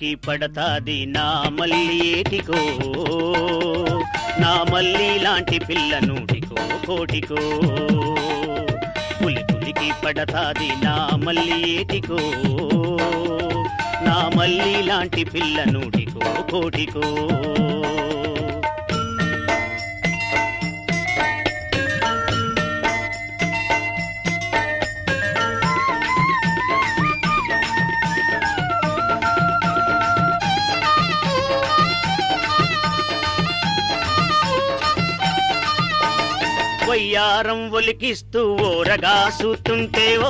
పులికి పడతాది నా మల్లి ఏటికో నా మల్లి లాంటి పిల్ల నూటికో కోటికో పులి పులికి పడతాది నా మల్లి ఏటికో నా మల్లి లాంటి పిల్ల నూటికో కోటికో వయ్యారం ఒలికిస్తూ ఓరగా సూతుంటే ఓ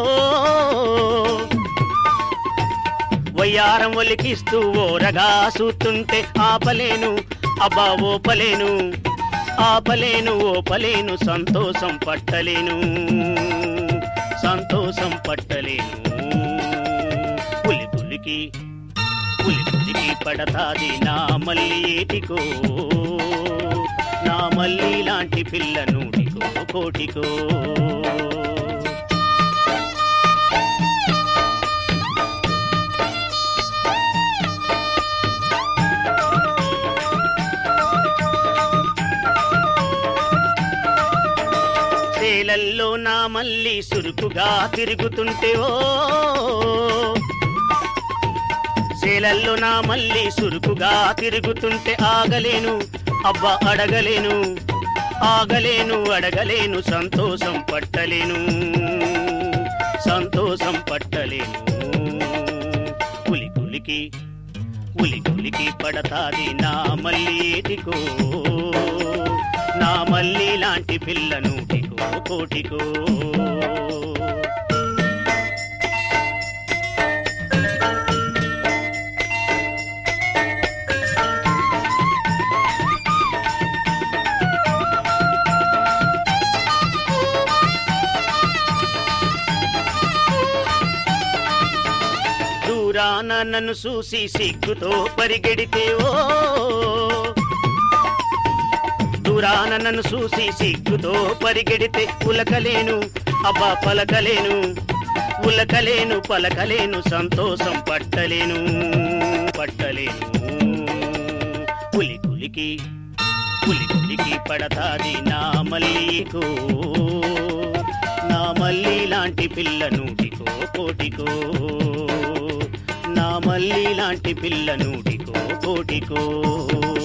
వయ్యారం ఒలికిస్తూ ఓరగా సూతుంటే ఆపలేను అబ్బా ఓపలేను ఆపలేను ఓపలేను సంతోషం పట్టలేను సంతోషం పట్టలేను పులి పులికి పులి పులికి పడతాది నా మల్లి ఏటికో నా మల్లి లాంటి పిల్ల నూటికో కోటికో సేలల్లో నా మల్లి సురుకుగా తిరుగుతుంటే ఓ సేలల్లో నా మల్లి సురుకుగా తిరుగుతుంటే ఆగలేను అబ్బా అడగలేను ఆగలేను అడగలేను సంతోషం పట్టలేను సంతోషం పట్టలేను పులి పులికి పులి పులికి పడతాది నా మల్లి ఏటికో నా మల్లి లాంటి పిల్ల నూటికో కోటికో దూరాన నన్ను చూసి సిగ్గుతో పరిగెడితే ఓ దూరాన నన్ను చూసి సిగ్గుతో పరిగెడితే ఉలకలేను అబ్బా పలకలేను ఉలకలేను పలకలేను సంతోషం పట్టలేను పట్టలేను పులి పులికి పులి పులికి పడతాది నా మల్లికో నా మల్లి లాంటి పిల్ల నూటికో కోటికో నా మల్లి లాంటి పిల్ల నూటికో కోటికో